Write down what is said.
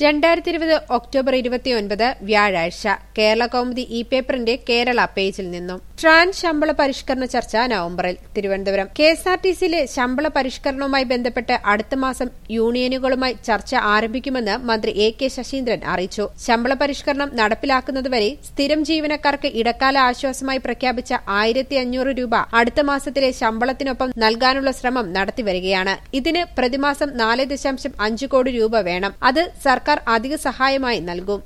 രണ്ടായിരത്തി ഇരുപത് ഒക്ടോബർ ഇരുപത്തിയൊൻപത് വ്യാഴാഴ്ച കേരള കൗമുദി ഇ പേപ്പറിന്റെ കേരള പേജിൽ നിന്നും ട്രാൻസ് ശമ്പള പരിഷ്കരണ ചർച്ച നവംബറിൽ Thiruvananthapuram K S R T സിയിലെ ശമ്പള പരിഷ്കരണവുമായി ബന്ധപ്പെട്ട് അടുത്ത മാസം യൂണിയനുകളുമായി ചർച്ച ആരംഭിക്കുമെന്ന് മന്ത്രി എ കെ ശശീന്ദ്രൻ അറിയിച്ചു ശമ്പള പരിഷ്കരണം നടപ്പിലാക്കുന്നതുവരെ സ്ഥിരം ജീവനക്കാർക്ക് ഇടക്കാല ആശ്വാസമായി പ്രഖ്യാപിച്ച ആയിരത്തി അഞ്ഞൂറ് രൂപ അടുത്ത മാസത്തിലെ ശമ്പളത്തിനൊപ്പം നൽകാനുള്ള ശ്രമം നടത്തിവരികയാണ് ഇതിന് പ്രതിമാസം നാല് ദശാംശം അഞ്ച് കോടി രൂപ വേണം അത് സർക്കാർ അധിക സഹായമായി നൽകും